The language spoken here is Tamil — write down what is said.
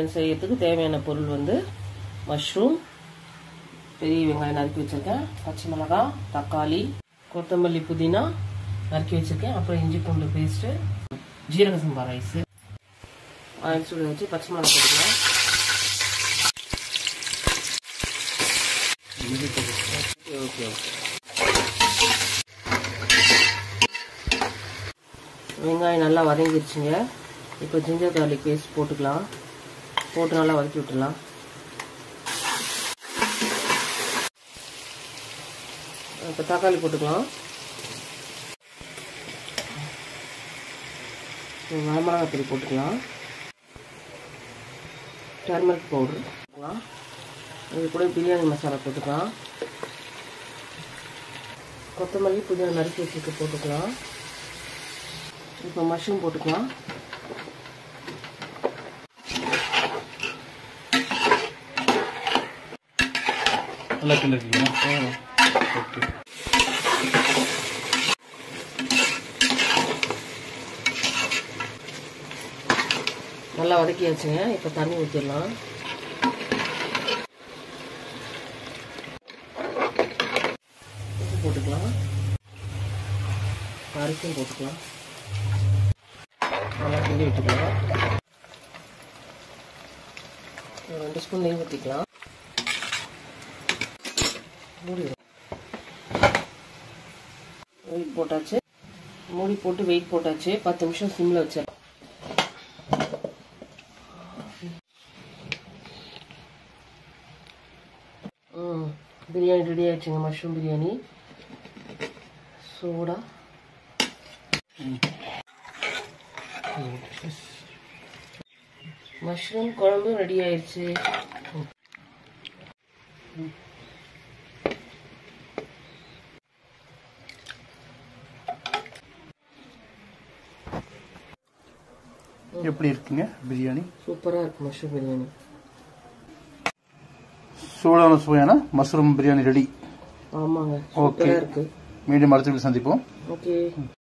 பிரியாணி செய்யறதுக்கு தேவையான பொருள் வந்து மஷ்ரூம் பெரிய வெங்காயம் நறுக்கி வச்சிருக்கேன் பச்சை மிளகாய் தக்காளி கொத்தமல்லி புதினா நறுக்கி வச்சிருக்கேன் அப்புறம் இஞ்சி பூண்டு பேஸ்ட்டு ஜீரக சம்பா ரைஸு ஆயில் சுட வச்சு பச்சை மிளகாய் போட்டுக்கலாம் ஓகே ஓகே வெங்காயம் நல்லா வதங்கிருச்சுங்க இப்போ ஜிஞ்சர் கார்லிக் பேஸ்ட் போட்டுக்கலாம் போட்டு நல்லா வதக்கி விட்டுலாம் இப்போ தக்காளி போட்டுக்கலாம் வரமிளகா பொடி போட்டுக்கலாம் டர்மரிக் பவுடர் போட்டுக்கலாம் இது கூட பிரியாணி மசாலா போட்டுக்கலாம் கொத்தமல்லி புதினா நறுக்கி வச்சுட்டு போட்டுக்கலாம் இப்போ மஷ்ரூம் போட்டுக்கலாம் நல்லா கிண்டிருக்கீங்களா ஓகே நல்லா வதக்கியாச்சுங்க இப்போ தண்ணி ஊற்றிடலாம் உப்பு போட்டுக்கலாம் அரிசியும் போட்டுக்கலாம் நல்லா கிண்டி விட்டுக்கலாம் ஒரு ரெண்டு ஸ்பூன் நெய் ஊற்றிக்கலாம் மூடி வெயிட் போட்டாச்சு மூடி போட்டு வெயிட் போட்டாச்சு பத்து நிமிஷம் சிம்மில் வச்சிடலாம் ம் பிரியாணி ரெடி ஆயிடுச்சுங்க மஷ்ரூம் பிரியாணி சூடா மஷ்ரூம் குழம்பு ரெடி ஆயிடுச்சு எப்படி இருக்குங்க பிரியாணி சூப்பராக இருக்கு மஷ்ரூம் பிரியாணி சூடான சுவையான மஷ்ரூம் பிரியாணி ரெடி ஆமாங்க ஓகே சூப்பராக இருக்கு மீண்டும் அடுத்த வீடியோவில் சந்திப்போம் ஓகே